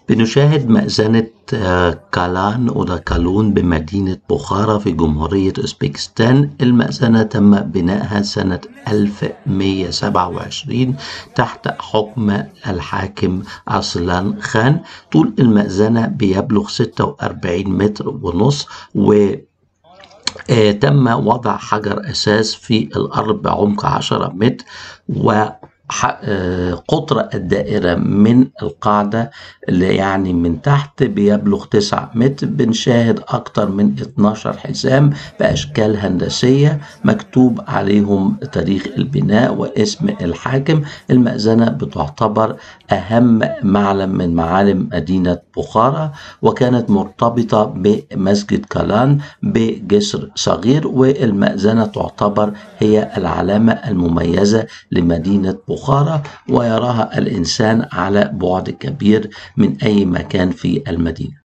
بنشاهد مأذنة آه، كالان ولا كالون بمدينة بخارى في جمهورية أوزبكستان المأذنة تم بنائها سنة 1127 تحت حكم الحاكم أرسلان خان طول المأذنة بيبلغ 46 متر ونص و آه، تم وضع حجر أساس في الأرض بعمق 10 متر و ح- آه، قطر الدائرة من القاعدة اللي يعني من تحت بيبلغ 9 متر بنشاهد أكتر من 12 حزام بأشكال هندسية مكتوب عليهم تاريخ البناء واسم الحاكم المأذنة بتعتبر أهم معلم من معالم مدينة بخارى وكانت مرتبطة بمسجد كالان بجسر صغير والمأذنة تعتبر هي العلامة المميزة لمدينة بخارى ويراها الإنسان على بعد كبير من أي مكان في المدينة